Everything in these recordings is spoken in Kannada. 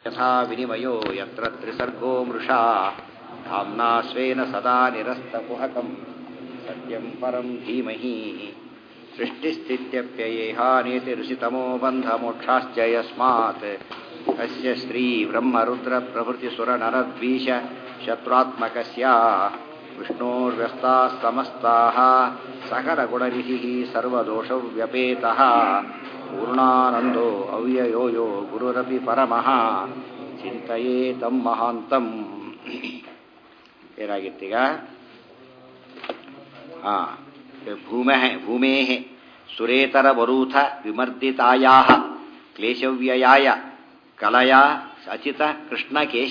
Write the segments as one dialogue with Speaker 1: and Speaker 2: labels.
Speaker 1: ಯಥಾ ವಿನಿಮಯೋ ಯತ್ರ ತ್ರಿಸರ್ಗೋ ಮೃಷಾ ಧಾಮ್ನಾ ಸ್ವೇನ ಸದಾ ನಿರಸ್ತಕುಹಕಂ ಸತ್ಯಂ ಪರಂ ಧೀಮಹಿ ಸೃಷ್ಟಿಸ್ಥಿತ್ಯಪ್ಯಯೇಹಾನೇತಿ ಋಷಿತಮೋ ಬಂಧಮೋಕ್ಷಾಶ್ಚ ಯಸ್ಮಾತ್ ಅಸ್ಯ ಶ್ರೀ ಬ್ರಹ್ಮರುದ್ರಪ್ರಭೃತಿಸುರನರದ್ವೀಶ ಶತ್ರುತ್ಮಕಸ್ಯ ವಿಷ್ಣೋರ್ವ್ಯಸ್ತಾः ಸಮಸ್ತಾः सकलगुणरिहिः सर्वदोषव्यपेतः पूर्णानन्दो अव्ययो यो गुरुरपि परमः ಚಿಂತೆಯೇ ತಮ್ಮ ಮಹಾಂತಂ ಏನಾಗಿತ್ತೀಗ ಹಾಂ ಭೂಮೆ ಭೂಮೇ ಸುರೇತರವರೂಥ ವಿಮರ್ದಿತಾಯಾ ಕ್ಲೇಶವ್ಯಯಾಯ ಕಲಯ ಅಚಿತ ಕೃಷ್ಣಕೇಶ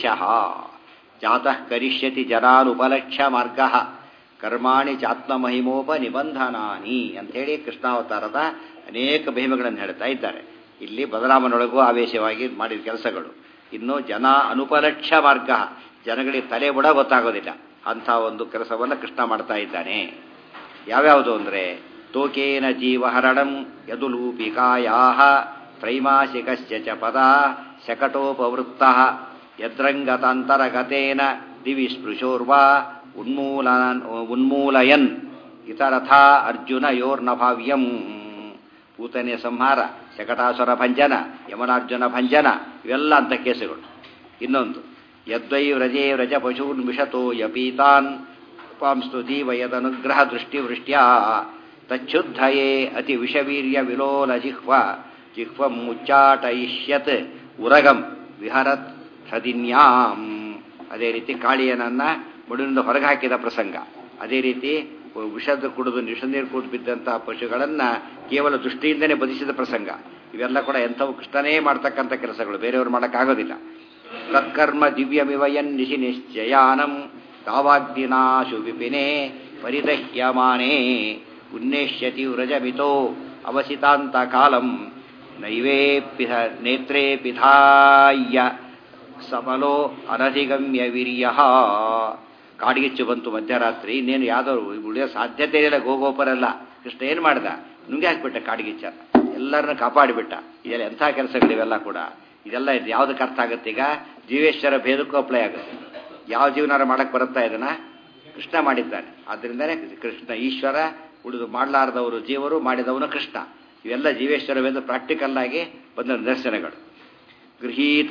Speaker 1: ಜಾತಃ ಕರಿಷ್ಯತಿ ಜನಾನುಪಲಕ್ಷ್ಯ ಮಾರ್ಗ ಕರ್ಮಾಣಿ ಚಾತ್ಮಮಹಿಮೋಪ ನಿಬಂಧನಾನಿ ಅಂಥೇಳಿ ಕೃಷ್ಣಾವತಾರದ ಅನೇಕ ಮಹಿಮೆಗಳನ್ನು ಹೇಳ್ತಾ ಇದ್ದಾರೆ ಇಲ್ಲಿ ಬದಲಾಮನೊಳಗೂ ಆವೇಶವಾಗಿ ಮಾಡಿದ ಕೆಲಸಗಳು ಇನ್ನು ಜನ ಅನುಪಲಕ್ಷ್ಯ ಮಾರ್ಗ ಜನಗಳಿಗೆ ತಲೆ ಬುಡ ಗೊತ್ತಾಗೋದಿಲ್ಲ ಅಂಥ ಒಂದು ಕೆಲಸವನ್ನು ಕೃಷ್ಣ ಮಾಡ್ತಾ ಇದ್ದಾನೆ ಯಾವ್ಯಾವುದು ಅಂದರೆ ತೋಕೇನ ಜೀವಹರಣಂ ಯದುಲೂಪಿಕಾಯಾ ತ್ರೈಮಾಸಿಕಶ್ಚ ಚ ಪದ ಶಕಟೋಪವೃತ್ತ ಯದ್ರಂಗತಾಂತರಗತೇನ ದಿವಿ ಸ್ಪೃಶೋರ್ವಾ ಉನ್ಮೂಲನ ಉನ್ಮೂಲಯನ್ ಇತರಥಾ ಅರ್ಜುನಯೋರ್ನಭಾವ್ಯಂ ಪೂತನೆಯ ಸಂಹಾರ ಶಕಟಾಸುರ ಭಂಜನ ಯಮನಾರ್ಜುನ ಭಂಜನ ಇವೆಲ್ಲ ಅಂತ ಕೇಸುಗಳು ಇನ್ನೊಂದು ಯದ್ವೈ ವ್ರಜೇ ವ್ರಜ ಪಶೂನ್ ವಿಷತೋ ಯಪೀತಾನ್ ಪಾಂಸ್ತು ಜೀವಯದನುಗ್ರಹ ದೃಷ್ಟಿವೃಷ್ಟ್ಯಾ ತಚ್ಚುದ್ಧಯೇ ಅತಿ ವಿಷವೀರ್ಯ ವಿಲೋಲ ಜಿಹ್ವ ಜಿಹ್ವಂ ಮುಚ್ಚಾಟಯಿಷ್ಯತ್ ಉರಗಂ ವಿಹರತ್ ಹದಿನ್ಯಾಂ ಅದೇ ರೀತಿ ಕಾಳಿಯನನ್ನ ಮುಡಿನಿಂದ ಹೊರಗೆ ಹಾಕಿದ ಪ್ರಸಂಗ ಅದೇ ರೀತಿ ವಿಷದ ಕುಡಿದು ನೀರು ಕೂತು ಬಿದ್ದಂತಹ ಪಶುಗಳನ್ನ ಕೇವಲ ದೃಷ್ಟಿಯಿಂದನೇ ಬದಿಸಿದ ಪ್ರಸಂಗ ಇವೆಲ್ಲ ಕೂಡ ಎಂಥವು ಕೃಷ್ಣನೇ ಮಾಡ್ತಕ್ಕಂಥ ಕೆಲಸಗಳು ಬೇರೆಯವರು ಮಾಡೋಕ್ಕಾಗೋದಿಲ್ಲ ತತ್ಕರ್ಮ ದಿವ್ಯಮಿವಯನ್ ನಿಶಿ ನಿಶ್ಚಯಾನಂ ತಾವಾಗ್ನಿನಾಶು ವಿಪಿನೇ ಪರಿದಹ್ಯಮಾನೇ ಉನ್ನೇಷ್ಯತಿ ವ್ರಜಮಿತೋ ಅವಸಿತಾಂತ ಕಾಲಂ ನೈವೇ ಪಿಧ ನೇತ್ರೇ ಪಿಧಾಯ್ಯ ಸಮಲೋ ಅನಧಿಗಮ್ಯ ವೀರ್ಯ ಕಾಡಿಗಿಚ್ಚು ಬಂತು ಮಧ್ಯರಾತ್ರಿ ಇನ್ನೇನು ಯಾವ್ದಾದ್ರು ಉಳಿಯೋ ಸಾಧ್ಯತೆ ಇಲ್ಲ ಗೋಗೋಪರಲ್ಲ ಕೃಷ್ಣ ಏನು ಮಾಡ್ದ ನುಂಗಿ ಹಾಕ್ಬಿಟ್ಟ ಕಾಡಿಗಿಚ್ಚ ಎಲ್ಲರನ್ನ ಕಾಪಾಡಿಬಿಟ್ಟ ಇದೆಲ್ಲ ಎಂಥ ಕೆಲಸಗಳಿವೆಲ್ಲ ಕೂಡ ಇದೆಲ್ಲ ಇದು ಯಾವುದಕ್ಕೆ ಅರ್ಥ ಆಗುತ್ತೆ ಈಗ ಜೀವೇಶ್ವರ ಭೇದಕ್ಕೂ ಅಪ್ಲೈ ಆಗುತ್ತೆ ಯಾವ ಜೀವನಾರ ಮಾಡಕ್ಕೆ ಬರುತ್ತಾ ಇದನ್ನ ಕೃಷ್ಣ ಮಾಡಿದ್ದಾನೆ ಆದ್ದರಿಂದನೇ ಕೃಷ್ಣ ಈಶ್ವರ ಉಳಿದು ಮಾಡಲಾರದವರು ಜೀವರು ಮಾಡಿದವನು ಕೃಷ್ಣ ಇವೆಲ್ಲ ಜೀವೇಶ್ವರ ಭೇದ ಪ್ರಾಕ್ಟಿಕಲ್ ಆಗಿ ಬಂದ ನಿದರ್ಶನಗಳು ಗೃಹೀತ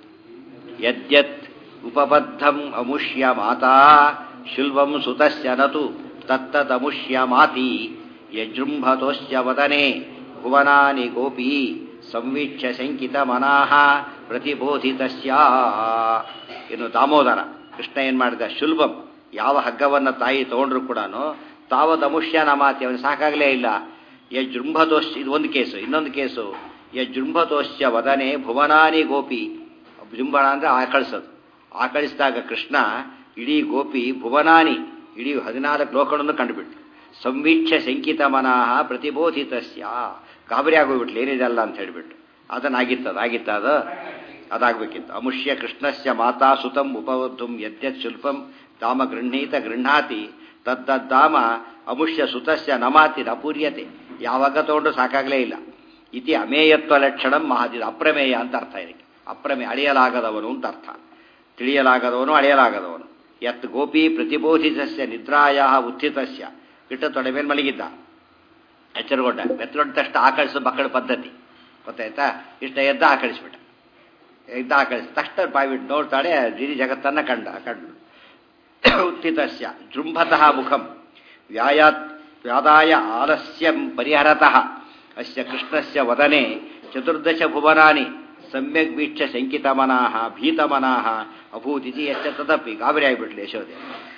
Speaker 1: ಯದ್ಯತ್ ಉಪಬದ್ಧಂ ಅಮುಷ್ಯ ಮಾತಾ ಶುಲ್ವಂ ಸುತಸ್ಯ ನತು ತತ್ತದಮುಷ್ಯ ಮಾತಿ ಯಜೃಂಭತೋಶ್ಚ ವದನೆ ಭುವನಾನಿ ಗೋಪಿ ಸಂವೀಕ್ಷ ಶಂಕಿತ ಮನಾಹ ಪ್ರತಿಬೋಧಿತಸ್ಯ ಇನ್ನು ದಾಮೋದರ ಕೃಷ್ಣ ಏನ್ ಮಾಡಿದ ಶುಲ್ಭಂ ಯಾವ ಹಗ್ಗವನ್ನ ತಾಯಿ ತಗೊಂಡ್ರು ಕೂಡ ತಾವದಮುಷ್ಯ ನಮಾತಿ ಅವನು ಸಾಕಾಗಲೇ ಇಲ್ಲ ಯಜೃಂಭತೋಶ್ಚ ಇದು ಒಂದು ಕೇಸು ಇನ್ನೊಂದು ಕೇಸು ಯಜೃಂಭತೋಶ್ಚ ವದನೆ ಭುವನಾನಿ ಗೋಪಿ ಜೃಂಭಣ ಅಂದ್ರೆ ಆಕಳಿಸೋದು ಆಕಳಿಸಿದಾಗ ಕೃಷ್ಣ ಇಡೀ ಗೋಪಿ ಭುವನಾನಿ ಇಡೀ ಹದಿನಾಲ್ಕು ಲೋಕಗಳನ್ನು ಕಂಡುಬಿಟ್ಟು ಸಂವೀಕ್ಷ ಶಂಕಿತ ಮನಃ ಪ್ರತಿಬೋಧಿತಸ್ಯ ಗಾಬರಿ ಆಗೋಗ್ಬಿಟ್ಲು ಏನಿದೆಲ್ಲ ಅಂತ ಹೇಳಿಬಿಟ್ಟು ಅದನ್ನಾಗಿತ್ತದ ಆಗಿತ್ತ ಅದು ಅದಾಗಬೇಕಿತ್ತು ಅಮುಷ್ಯ ಕೃಷ್ಣಸ್ಯ ಮಾತಾ ಸುತಂ ಉಪವದ್ಧುಂ ಯದ್ಯತ್ ಶುಲ್ಪಂ ದಾಮ ಗೃಹೀತ ಗೃಹಾತಿ ತದ್ದದ್ದಾಮ ಅಮುಷ್ಯ ಸುತಸ್ಯ ನಮಾತಿ ಅಪೂರ್ಯತೆ ಯಾವಾಗ ತಗೊಂಡು ಸಾಕಾಗಲೇ ಇಲ್ಲ ಇತಿ ಅಮೇಯತ್ವ ಲಕ್ಷಣಂ ಮಹಾದಿದ ಅಪ್ರಮೇಯ ಅಂತ ಅರ್ಥ ಇದಕ್ಕೆ ಅಪ್ರಮೇಯ ಅಳಿಯಲಾಗದವನು ಅಂತ ಅರ್ಥ ತಿಳಿಯಲಾಗದವನು ಅಳೆಯಲಾಗದವನು ಯತ್ ಗೋಪಿ ಪ್ರತಿಬೋಧಿತಸ್ಯ ನಿದ್ರಾಯ ಉತ್ಥಿತಸ್ಯ ಇಟ್ಟ ತೊಡೆ ಮೇಲೆ ಮಲಗಿದ್ದ ಎಚ್ಚರಗೊಂಡ ಎತ್ತಗೊಂಡ ತಕ್ಷಣ ಆಕಳಿಸೋ ಮಕ್ಕಳ ಪದ್ಧತಿ ಗೊತ್ತಾಯ್ತಾ ಇಷ್ಟ ಎದ್ದ ಆಕಳಿಸ್ಬಿಟ್ಟ ಎದ್ದ ಆಕಳಿಸಿ ತಕ್ಷಣ ಬಾಯ್ಬಿಟ್ಟು ನೋಡ್ತಾಳೆ ಇಡೀ ಜಗತ್ತನ್ನ ಕಂಡ ಕಂಡು ಉತ್ಥಿತಸ್ಯ ಜೃಂಭತಃ ಮುಖಂ ವ್ಯಾಯಾತ್ ವ್ಯಾದಾಯ ಆಲಸ್ಯಂ ಪರಿಹರತಃ ಅಸ್ಯ ಕೃಷ್ಣಸ್ಯ ವದನೆ ಚತುರ್ದಶ ಭುವನಾನಿ ಸಮ್ಯಕ್ ವೀಕ್ಷ ಶಂಕಿತಮನಾಹ ಭೀತಮನಾಹ ಅಭೂತಿಥಿ ಎಚ್ಚ ತದಪಿ ಗಾಬರಿ ಆಗಿಬಿಟ್ಲು ಯಶೋದೆ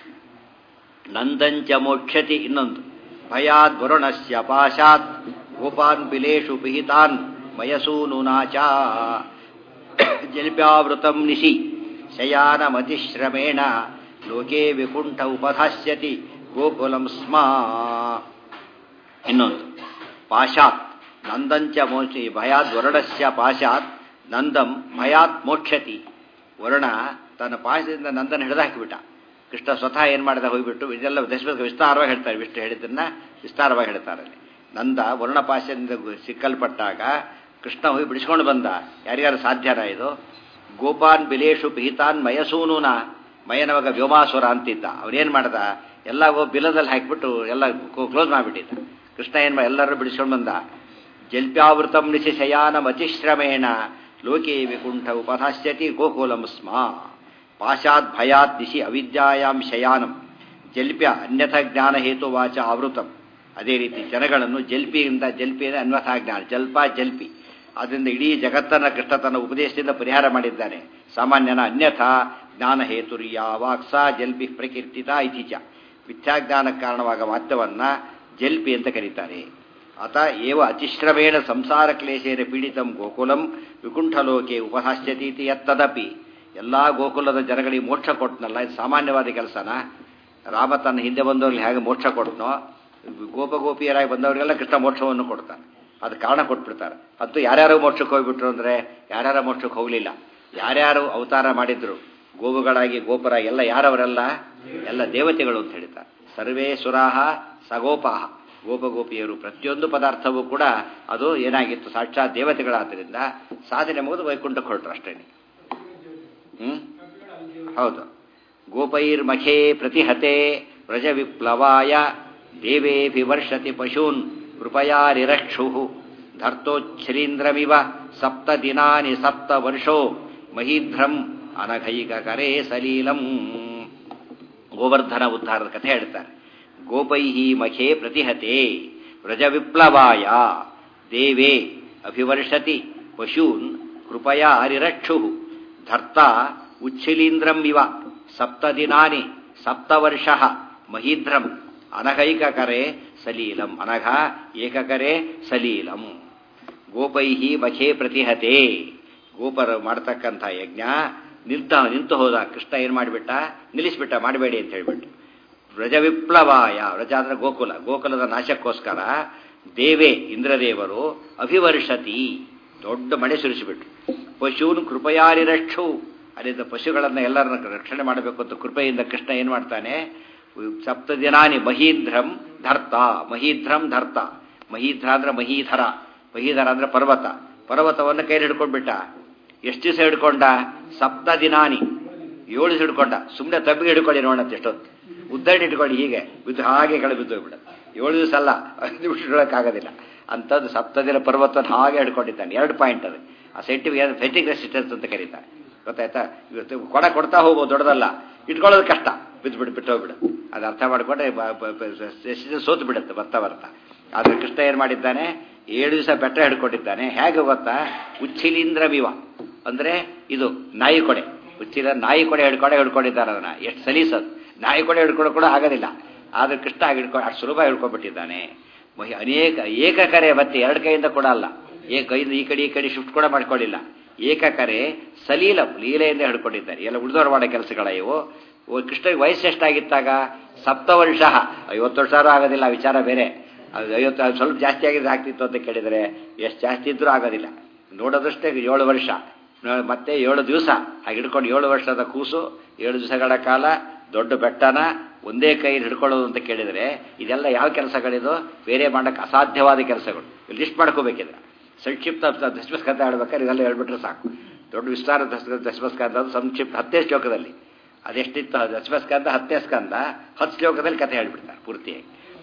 Speaker 1: ನಂದಂಚ ಮೋಕ್ಷತಿ ಇನ್ನೊಂದು ಭಯಾದ್ ವರುಣಸ್ಯ ಪಾಶಾತ್ ಗೋಪಾನ್ ಬಿಲೇಶು ಪಿಹಿತಾನ್ ಮಯಸೂನುನಾಚ ಜಲ್ಪ್ಯಾವೃತಂ ನಿಶಿ ಶಯಾನಮತಿಶ್ರಮೇಣ ಲೋಕೆ ವಿಕುಂಠ ಉಪಧಾಸ್ಯತಿ ಗೋಕುಲಂ ಸ್ಮಾ ಇನ್ನೊಂದು ಪಾಶಾತ್ ನಂದಂಚ ಮೋಕ್ಷಿ ಭಯಾದ್ ವರುಣಸ್ಯ ಪಾಶಾತ್ ನಂದಂ ಭಯಾತ್ ಮೋಕ್ಷತಿ ವರುಣ ತನ್ನ ಪಾಶದಿಂದ ನಂದನ ಹಿಡಿದು ಹಾಕಿಬಿಟ್ಟ ಕೃಷ್ಣ ಸ್ವತಃ ಏನು ಮಾಡಿದ ಹೋಗ್ಬಿಟ್ಟು ಇದೆಲ್ಲ ದಶಮದ ವಿಸ್ತಾರವಾಗಿ ಹೇಳ್ತಾರೆ ವಿಷ್ಣು ಹೇಳಿದ್ದನ್ನ ವಿಸ್ತಾರವಾಗಿ ಹೇಳ್ತಾರೆ ನಂದ ವರುಣಪಾಶದಿಂದ ಸಿಕ್ಕಲ್ಪಟ್ಟಾಗ ಕೃಷ್ಣ ಹೋಗಿ ಬಿಡಿಸ್ಕೊಂಡು ಬಂದ ಯಾರಿಗಾರು ಸಾಧ್ಯನಾ ಇದು ಗೋಪಾನ್ ಬಿಲೇಶು ಪಿಹಿತಾನ್ ಮಯಸೂನುನ ಮಯನವಾಗ ವ್ಯೋಮಾಸುರ ಅಂತಿದ್ದ ಅವನೇನ್ ಮಾಡ್ದ ಎಲ್ಲ ಬಿಲದಲ್ಲಿ ಹಾಕಿಬಿಟ್ಟು ಎಲ್ಲ ಕ್ಲೋಸ್ ಮಾಡಿಬಿಟ್ಟಿದ್ದ ಕೃಷ್ಣ ಏನ್ ಮಾ- ಎಲ್ಲರೂ ಬಿಡಿಸ್ಕೊಂಡು ಬಂದ ಜಲ್ಪ್ಯಾವೃತಂ ನಿಶಿ ಶಯಾನಂ ಅತಿಶ್ರಮೇಣ ಲೋಕೆ ವಿಕುಂಠ ಉಪಧಾಸ್ಯತಿ ಗೋಕುಲಂ ಸ್ಮ ಪಾಶಾತ್ ಭಯಾತ್ ದಿಶಿ ಅವಿದ್ಯಾಯಾಂ ಶಯಾನಂ ಜಲ್ಪ್ಯ ಅನ್ಯಥ ಜ್ಞಾನ ಹೇತು ವಾಚ ಆವೃತಂ ಅದೇ ರೀತಿ ಜನಗಳನ್ನು ಜಲ್ಪಿಯಿಂದ ಜಲ್ಪಿ ಅಂದರೆ ಅನ್ವಥ ಜ್ಞಾನ ಜಲ್ಪ ಜಲ್ಪಿ ಅದರಿಂದ ಇಡೀ ಜಗತ್ತನ್ನ ಕೃಷ್ಣ ತನ್ನ ಉಪದೇಶದಿಂದ ಪರಿಹಾರ ಮಾಡಿದ್ದಾನೆ ಸಾಮಾನ್ಯನ ಅನ್ಯಥಾ ಜ್ಞಾನ ಹೇತುರ್ಯ ವಾಕ್ಸ ಜಲ್ಪಿ ಪ್ರಕೀರ್ತಿತ ಇತಿಚ ಮಿಥ್ಯಾಜ್ಞಾನಕ್ಕೆ ಕಾರಣವಾಗ ವಾಕ್ಯವನ್ನ ಜಲ್ಪಿ ಅಂತ ಕರೀತಾರೆ ಅತ ಏವ ಅತಿಶ್ರಮೇಣ ಸಂಸಾರ ಕ್ಲೇಶೇನ ಪೀಡಿತಂ ಗೋಕುಲಂ ವಿಕುಂಠಲೋಕೆ ಉಪಹಾಸ್ಯತೀತಿ ಯತ್ತದಪಿ ಎಲ್ಲಾ ಗೋಕುಲದ ಜನಗಳಿಗೆ ಮೋಕ್ಷ ಕೊಟ್ಟನಲ್ಲ ಇದು ಸಾಮಾನ್ಯವಾದ ಕೆಲಸನ ರಾಮ ತನ್ನ ಹಿಂದೆ ಬಂದವ್ರಿಗೆ ಹೇಗೆ ಮೋಕ್ಷ ಕೊಟ್ಟನೋ ಗೋಪ ಗೋಪಿಯರಾಗಿ ಬಂದವರಿಗೆಲ್ಲ ಕೃಷ್ಣ ಮೋಕ್ಷವನ್ನು ಕೊಡ್ತಾನೆ ಅದು ಕಾರಣ ಕೊಟ್ಬಿಡ್ತಾರೆ ಅಂತೂ ಯಾರ್ಯಾರು ಮೋಕ್ಷಕ್ಕೆ ಹೋಗ್ಬಿಟ್ರು ಅಂದ್ರೆ ಯಾರ್ಯಾರ ಮೋಕ್ಷಕ್ಕೆ ಹೋಗಲಿಲ್ಲ ಯಾರ್ಯಾರು ಅವತಾರ ಮಾಡಿದ್ರು ಗೋವುಗಳಾಗಿ ಗೋಪರಾಗಿ ಎಲ್ಲ ಯಾರವರೆಲ್ಲ ಎಲ್ಲ ದೇವತೆಗಳು ಅಂತ ಹೇಳ್ತಾರೆ ಸರ್ವೇ ಸುರಾಹ ಸಗೋಪಾಹ ಗೋಪಗೋಪಿಯರು ಪ್ರತಿಯೊಂದು ಪದಾರ್ಥವೂ ಕೂಡ ಅದು ಏನಾಗಿತ್ತು ಸಾಕ್ಷಾತ್ ದೇವತೆಗಳಾದ್ದರಿಂದ ಸಾಧನೆ ಮುಗಿದು ವೈಕುಂಠಕ್ಕೆ ಹೊರಟ್ರು ಅಷ್ಟೇ ಹ್ಮ್ ಹೌದು ಗೋಪೈರ್ಮಖೇ ಪ್ರತಿಹತೆ ವ್ರಜ ವಿಪ್ಲವಾಯ ದೇವೇಭಿವರ್ಷತಿ ಪಶೂನ್ ಕೃಪಯಾರಿರಕ್ಷು ಧರ್ತೋಚ್ಛ್ರೀಂದ್ರಮಿವ ಸಪ್ತ ದಿನಾನಿ ಸಪ್ತ ವರ್ಷೋ ಮಹೀಧ್ರಂ ಅನಘೈಕ ಕರೇ ಸಲೀಲಂ ಗೋವರ್ಧನ ಉದ್ಧಾರದ ಕಥೆ ಹೇಳ್ತಾರೆ ಗೋಪೈಹಿ ಮಖೇ ಪ್ರತಿಹತೆ ವ್ರಜ ವಿಪ್ಲವಾಯ ದೇವೇ ಅಭಿವರ್ಷತಿ ಪಶೂನ್ ಕೃಪಯಾ ಹರಿರಕ್ಷು ಧರ್ತ ಉಚ್ಛಿಲೀಂದ್ರಂ ಇವ ಸಪ್ತದಿನಾನಿ ಸಪ್ತವರ್ಷ ಮಹೀಧ್ರಂ ಅನಘೈಕಕರೆ ಸಲೀಲಂ ಅನಘ ಏಕಕರೆ ಸಲೀಲಂ ಗೋಪೈಹಿ ಮಖೇ ಪ್ರತಿಹತೆ ಗೋಪರು ಮಾಡ್ತಕ್ಕಂಥ ಯಜ್ಞ ನಿಂತ ನಿಂತು ಹೋದ ಕೃಷ್ಣ ಏನ್ ಮಾಡಿಬಿಟ್ಟ ನಿಲ್ಲಿಸ್ಬಿಟ್ಟ ಮಾಡಬೇಡಿ ಅಂತ ಹೇಳ್ಬಿಟ್ಟು ವ್ರಜ ವಿಪ್ಲವಾಯ ವ್ರಜ ಅಂದ್ರೆ ಗೋಕುಲ ಗೋಕುಲದ ನಾಶಕ್ಕೋಸ್ಕರ ದೇವೇ ಇಂದ್ರದೇವರು ಅಭಿವರ್ಷತಿ ದೊಡ್ಡ ಮಳೆ ಸುರಿಸಿಬಿಟ್ರು ಪಶೂನ್ ಕೃಪಯಾರಿರಕ್ಷು ಅಲ್ಲಿದ್ದ ಪಶುಗಳನ್ನ ಎಲ್ಲರನ್ನ ರಕ್ಷಣೆ ಮಾಡಬೇಕು ಅಂತ ಕೃಪೆಯಿಂದ ಕೃಷ್ಣ ಏನ್ ಮಾಡ್ತಾನೆ ಸಪ್ತ ದಿನಾನಿ ಮಹೀಧ್ರಂ ಧರ್ತ ಮಹೀಧ್ರಂ ಧರ್ತ ಮಹೀಧ್ರ ಅಂದ್ರೆ ಮಹೀಧರ ಮಹೀಧರ ಅಂದ್ರೆ ಪರ್ವತ ಪರ್ವತವನ್ನು ಕೈಲಿ ಹಿಡ್ಕೊಂಡ್ಬಿಟ್ಟ ಎಷ್ಟು ದಿವಸ ಹಿಡ್ಕೊಂಡ ಸಪ್ತ ದಿನಾನಿ ಏಳು ದಿವಸ ಹಿಡ್ಕೊಂಡ ಸುಮ್ಮನೆ ತಬ್ಬಿಗೆ ಹಿಡ್ಕೊಳ್ಳಿ ನೋಡೋಣ ಎಷ್ಟೊತ್ತು ಉದ್ದಡಿ ಇಟ್ಕೊಳ್ಳಿ ಹೀಗೆ ಬಿದ್ದು ಹಾಗೆ ಕೆಳ ಬಿದ್ದು ಹೋಗ್ಬಿಡ ಏಳು ದಿವಸ ಅಲ್ಲ ಐದು ನಿಮಿಷ ಇಡೋಕ್ಕಾಗೋದಿಲ್ಲ ಅಂಥದ್ದು ಸಪ್ತ ದಿನ ಪರ್ವತವನ್ನು ಹಾಗೆ ಹಿಡ್ಕೊಂಡಿದ್ದಾನೆ ಎರಡು ಪಾಯಿಂಟ್ ಅದು ಆ ಸೈಂಟಿಫಿಕ್ ಫೆಟಿಕ್ ರೆಸಿಸ್ಟೆನ್ಸ್ ಅಂತ ಕರೀತಾರೆ ಗೊತ್ತಾಯ್ತಾ ಇವತ್ತು ಕೊಡ ಕೊಡ್ತಾ ಹೋಗ್ಬೋದು ದೊಡ್ಡದಲ್ಲ ಇಟ್ಕೊಳ್ಳೋದು ಕಷ್ಟ ಬಿದ್ದುಬಿಡು ಬಿಟ್ಟು ಹೋಗ್ಬಿಡು ಅದು ಅರ್ಥ ಮಾಡಿಕೊಂಡ್ರೆ ಸೋತು ಬಿಡುತ್ತೆ ಬರ್ತಾ ಬರ್ತಾ ಆದ್ರೆ ಕೃಷ್ಣ ಏನ್ ಮಾಡಿದ್ದಾನೆ ಏಳು ದಿವಸ ಬೆಟ್ಟ ಹಿಡ್ಕೊಂಡಿದ್ದಾನೆ ಹೇಗೆ ಗೊತ್ತಾ ಉಚ್ಚಿಲೀಂದ್ರ ವಿವ ಅಂದ್ರೆ ಇದು ನಾಯಿ ಕೊಡೆ ಉಚ್ಚಿಲ ನಾಯಿ ಕೊಡೆ ಹಿಡ್ಕೊಂಡೆ ಹಿಡ್ಕೊಂಡಿದ್ದಾರೆ ಅದನ್ನ ಎಷ್ಟು ಸಲೀಸದು ನಾಯಿ ಕೊಡೆ ಹಿಡ್ಕೊಂಡು ಕೂಡ ಆಗೋದಿಲ್ಲ ಆದ್ರೆ ಕೃಷ್ಣ ಹಿಡ್ಕೊಂಡು ಅಷ್ಟು ಸುಲಭ ಹಿಡ್ಕೊಂಡ್ಬಿಟ್ಟಿದ್ದಾನೆ ಮಹಿ ಅನೇಕ ಏಕಕರೆ ಮತ್ತೆ ಎರಡು ಕೈಯಿಂದ ಕೂಡ ಅಲ್ಲ ಏ ಕೈಯಿಂದ ಈ ಕಡೆ ಈ ಕಡೆ ಶಿಫ್ಟ್ ಕೂಡ ಮಾಡ್ಕೊಳ್ಳಿಲ್ಲ ಏಕಕರೆ ಸಲೀಲ ಲೀಲೆಯಿಂದ ಹಿಡ್ಕೊಂಡಿದ್ದಾರೆ ಎಲ್ಲ ಉಳಿದವರು ಮಾಡೋ ಕೆಲಸಗಳ ಇವು ಕೃಷ್ಣಗೆ ವಯಸ್ಸು ಎಷ್ಟಾಗಿತ್ತಾಗ ಸಪ್ತ ವರ್ಷ ಐವತ್ತು ವರ್ಷ ಆಗೋದಿಲ್ಲ ವಿಚಾರ ಬೇರೆ ಅದು ಐವತ್ತು ಸ್ವಲ್ಪ ಜಾಸ್ತಿ ಆಗಿದ್ರೆ ಆಗ್ತಿತ್ತು ಅಂತ ಕೇಳಿದರೆ ಎಷ್ಟು ಜಾಸ್ತಿ ಇದ್ರೂ ಆಗೋದಿಲ್ಲ ನೋಡೋದಷ್ಟೇ ಏಳು ವರ್ಷ ಮತ್ತೆ ಏಳು ದಿವಸ ಹಾಗೆ ಹಿಡ್ಕೊಂಡು ಏಳು ವರ್ಷದ ಕೂಸು ಏಳು ದಿವಸಗಳ ಕಾಲ ದೊಡ್ಡ ಬೆಟ್ಟನ ಒಂದೇ ಕೈ ಹಿಡ್ಕೊಳ್ಳೋದು ಅಂತ ಕೇಳಿದರೆ ಇದೆಲ್ಲ ಯಾವ ಕೆಲಸಗಳಿದು ಬೇರೆ ಮಾಡೋಕ್ಕೆ ಅಸಾಧ್ಯವಾದ ಕೆಲಸಗಳು ಲಿಸ್ಟ್ ಮಾಡ್ಕೋಬೇಕಿದ್ರೆ ಸಂಕ್ಷಿಪ್ತ ದಶಮಸ್ಕಂತ ಹೇಳ್ಬೇಕಾದ್ರೆ ಇದೆಲ್ಲ ಹೇಳ್ಬಿಟ್ರೆ ಸಾಕು ದೊಡ್ಡ ವಿಸ್ತಾರ ದಶಮಸ್ಕಂತ ಅದು ಸಂಕ್ಷಿಪ್ತ ಹತ್ತೇ ಶ್ಲೋಕದಲ್ಲಿ ಅದೆಷ್ಟಿತ್ತು ದಶಮಸ್ಕಂದ ಹತ್ತನೇ ಸ್ಕಂದ ಹತ್ತು ಶ್ಲೋಕದಲ್ಲಿ ಕಥೆ ಹೇಳ್ಬಿಡ್ತಾರೆ ಪೂರ್ತಿಯಾಗಿ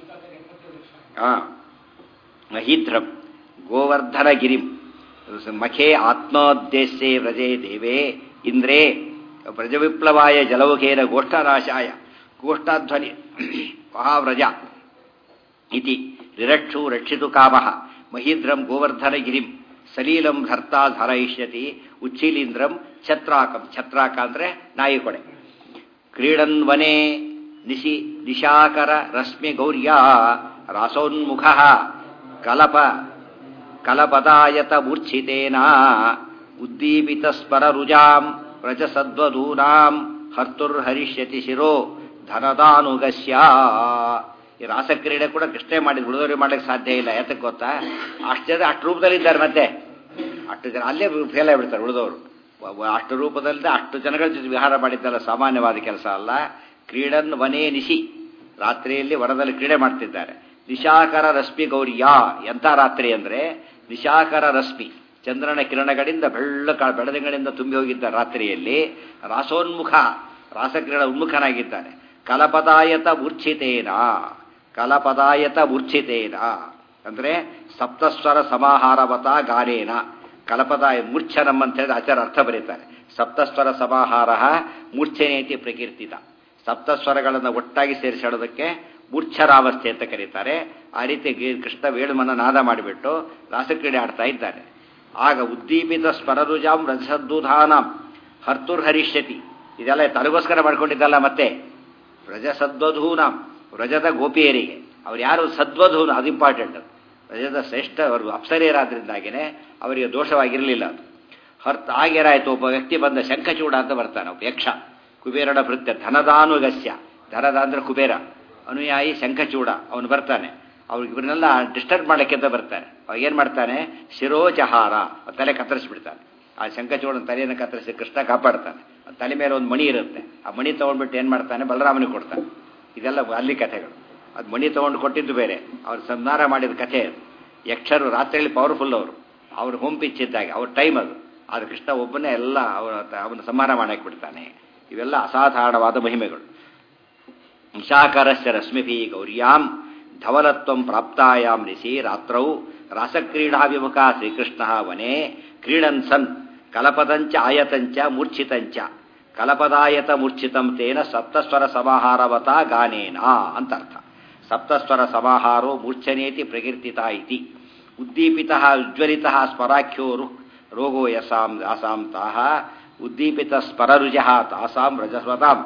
Speaker 1: ಹಾ ಮಹೀಧ್ರಂ ಗೋವರ್ಧನ ಗಿರಿಂ ಮಖೇ ಆತ್ಮೋದ್ದೇಶೇ ವ್ರಜೇ ದೇವೇ ಇಂದ್ರೇ ವ್ರಜವಿಪ್ಲವಾಯ ಜಲೌಖೇನ ಗೋಷ್ಠನಾಶಾಯ ಗೋಷ್ಠಾಧ್ವನಿ ಮಹಾವ್ರಜ ಇತಿ ನಿರಕ್ಷು ರಕ್ಷಿತು ಕಾಮಃ ಮಹೀಧ್ರಂ ಗೋವರ್ಧನಗಿರಿಂ ಸಲೀಲಂ ಧರ್ತಾ ಧರಯಿಷ್ಯತಿ ಉಚ್ಚಿಲೀಂದ್ರಂ ಛತ್ರಾಕಂ ಛತ್ರಾಕ ಅಂದ್ರೆ ನಾಯಿ ಕೊಡೆ ಕ್ರೀಡನ್ ವನೆ ನಿಶಿ ನಿಶಾಕರ ರಶ್ಮಿ ಗೌರ್ಯ ರಾಸೋನ್ಮುಖ ಕಲಪ ಕಲಪದಾಯತ ಮೂರ್ಛಿತೇನ ಉದ್ದೀಪಿತ ಸ್ಮರರುಜಾಂ ರಜಸದ್ವದೂನಾಂ ಹರ್ತುರ್ಹರಿಷ್ಯತಿ ಶಿರೋ ಧನದಾನುಗಸ್ಯ ಈ ರಾಸಕ್ರೀಡೆ ಕೂಡ ಕೃಷ್ಣೇ ಮಾಡಿದ್ರು ಉಳಿದವರಿಗೆ ಮಾಡ್ಲಿಕ್ಕೆ ಸಾಧ್ಯ ಇಲ್ಲ ಯಾತಕ್ಕೆ ಗೊತ್ತಾ ಅಷ್ಟು ಜನ ಅಷ್ಟು ರೂಪದಲ್ಲಿ ಇದ್ದಾರೆ ಮತ್ತೆ ಅಷ್ಟು ಜನ ಅಲ್ಲೇ ಫೇಲ್ ಆಗಿಬಿಡ್ತಾರೆ ಉಳಿದವರು ಅಷ್ಟು ರೂಪದಲ್ಲಿ ಅಷ್ಟು ಜನಗಳ ಜೊತೆ ವಿಹಾರ ಮಾಡಿದ್ದಲ್ಲ ಸಾಮಾನ್ಯವಾದ ಕೆಲಸ ಅಲ್ಲ ಕ್ರೀಡನ್ ವನೇ ನಿಶಿ ರಾತ್ರಿಯಲ್ಲಿ ವನದಲ್ಲಿ ಕ್ರೀಡೆ ಮಾಡ್ತಿದ್ದಾರೆ ನಿಶಾಕರ ರಶ್ಮಿ ಗೌರಿಯಾ ಎಂಥ ರಾತ್ರಿ ಅಂದ್ರೆ ನಿಶಾಕರ ರಶ್ಮಿ ಚಂದ್ರನ ಕಿರಣಗಳಿಂದ ಬೆಳ್ಳಕ ಬೆಳದಿಂಗಳಿಂದ ತುಂಬಿ ಹೋಗಿದ್ದ ರಾತ್ರಿಯಲ್ಲಿ ರಾಸೋನ್ಮುಖ ರಾಸಕ್ರೀಡ ಉನ್ಮುಖನಾಗಿದ್ದಾನೆ ಕಲಪದಾಯತ ಮೂರ್ಛಿತೇನ ಕಲಪದಾಯತ ಮೂರ್ಛಿತೇನ ಅಂದ್ರೆ ಸಪ್ತಸ್ವರ ಸಮಾಹಾರವತ ಗಾನೇನ ಕಲಪದಾಯ ಮೂರ್ಛನಂ ಅಂತ ಹೇಳಿದ್ರೆ ಆಚಾರ ಅರ್ಥ ಬರೀತಾರೆ ಸಪ್ತಸ್ವರ ಸಮಾಹಾರ ಮೂರ್ಛನೇತಿ ಪ್ರಕೀರ್ತಿತ ಸಪ್ತಸ್ವರಗಳನ್ನು ಒಟ್ಟಾಗಿ ಸೇರಿಸಿಡೋದಕ್ಕೆ ಮೂರ್ಛರಾವಸ್ಥೆ ಅಂತ ಕರೀತಾರೆ ಆ ರೀತಿ ಗಿ- ಕೃಷ್ಣ ವೇಣುಮನ ನಾದ ಮಾಡಿಬಿಟ್ಟು ರಾಸಕ್ರೀಡೆ ಆಡ್ತಾ ಇದ್ದಾನೆ ಆಗ ಉದ್ದೀಪಿತ ಸ್ಮರರುಜಾಂ ರಜಸದ್ದುಧಾನಂ ಹರ್ತುರ್ ಹರಿಷ್ಯತಿ ಇದೆಲ್ಲ ತನಗೋಸ್ಕರ ಮಾಡ್ಕೊಂಡಿದ್ದಲ್ಲ ಮತ್ತೆ ರಜಸದ್ವಧೂನಾಂ ರಜದ ಗೋಪಿಯರಿಗೆ ಅವ್ರು ಯಾರು ಸದ್ವಧೂನ ಅದು ಇಂಪಾರ್ಟೆಂಟ್ ರಜದ ಶ್ರೇಷ್ಠ ಅವರು ಅಪ್ಸರಿಯರಾದ್ರಿಂದಾಗಿನೇ ಅವರಿಗೆ ದೋಷವಾಗಿರಲಿಲ್ಲ ಅದು ಹರ್ತ್ ಆಗೇನಾಯ್ತು ಒಬ್ಬ ವ್ಯಕ್ತಿ ಬಂದ ಶಂಖಚೂಡ ಅಂತ ಬರ್ತಾನೆ ಒಬ್ಬ ಯಕ್ಷ ಕುಬೇರನ ಭೃತ್ಯ ಧನದಾನುಗಸ್ಯ ಧನದ ಅಂದ್ರೆ ಕುಬೇರ ಅನುಯಾಯಿ ಶಂಖಚೂಡ ಅವನು ಬರ್ತಾನೆ ಅವ್ರಿಗೆ ಇವ್ರನ್ನೆಲ್ಲ ಡಿಸ್ಟರ್ಬ್ ಮಾಡಕ್ಕೆ ಅಂತ ಬರ್ತಾನೆ ಅವಾಗ ಏನು ಮಾಡ್ತಾನೆ ಶಿರೋಜಹಾರ ಅವ್ನ ತಲೆ ಕತ್ತರಿಸ್ಬಿಡ್ತಾನೆ ಆ ಶಂಖಚೂಡನ ತಲೆಯನ್ನು ಕತ್ತರಿಸಿ ಕೃಷ್ಣ ಕಾಪಾಡ್ತಾನೆ ಆ ತಲೆ ಮೇಲೆ ಒಂದು ಮಣಿ ಇರುತ್ತೆ ಆ ಮಣಿ ತೊಗೊಂಡ್ಬಿಟ್ಟು ಏನು ಮಾಡ್ತಾನೆ ಬಲರಾಮನಿಗೆ ಕೊಡ್ತಾನೆ ಇದೆಲ್ಲ ಅಲ್ಲಿ ಕಥೆಗಳು ಅದು ಮಣಿ ತೊಗೊಂಡು ಕೊಟ್ಟಿದ್ದು ಬೇರೆ ಅವ್ರು ಸಂಹಾರ ಮಾಡಿದ ಕಥೆ ಅದು ಯಕ್ಷರು ರಾತ್ರಿಯಲ್ಲಿ ಪವರ್ಫುಲ್ ಅವರು ಅವ್ರು ಹೋಮ್ ಪಿಚ್ ಇದ್ದಾಗ ಅವ್ರ ಟೈಮ್ ಅದು ಆದ್ರೆ ಕೃಷ್ಣ ಒಬ್ಬನೇ ಎಲ್ಲ ಅವನ ಅವನ ಸಂಹಾರ ಮಾಡಕ್ಕೆ ಬಿಡ್ತಾನೆ ಇವೆಲ್ಲ ಅಸಾಧಾರಣವಾದ ಮಹಿಮೆಗಳು ನಿಶಾಕರಸ್ಯ ರಶ್ಮಿಭಿ ಗೌರ್ಯಾಂ ಧವಲತ್ವಂ ಪ್ರಾಪ್ತಾಯಾಂ ನಿಶಿ ರಾತ್ರೌ ರಾಸಕ್ರೀಡಾಭಿಮುಖ ಶ್ರೀಕೃಷ್ಣ ವನೆ ಕ್ರೀಡನ್ ಸನ್ ಕಲಪದಂಚ ಆಯತಂಚ ಮೂರ್ಛಿತಂಚ ಕಲಪದಾಯತ ಮೂರ್ಛಿತಂ ತೇನ ಸಪ್ತಸ್ವರ ಸಮಾಹಾರವತ ಗಾನೇನ ಅಂತ ಅರ್ಥ ಸಪ್ತಸ್ವರ ಸಮಾಹಾರೋ ಮೂರ್ಛನೇತಿ ಪ್ರಕೀರ್ತಿತ ಇತಿ ಉದ್ದೀಪಿತ ಉಜ್ವಲಿತ ಸ್ಮರಾಖ್ಯೋ ರು ರೋಗೋ ಯಸಾಂ ಆಸಾಂ ತಾಹ ಉದ್ದೀಪಿತ ಸ್ಮರರುಜ ತಾಸಾಂ ರಜಸ್ವತಾಂ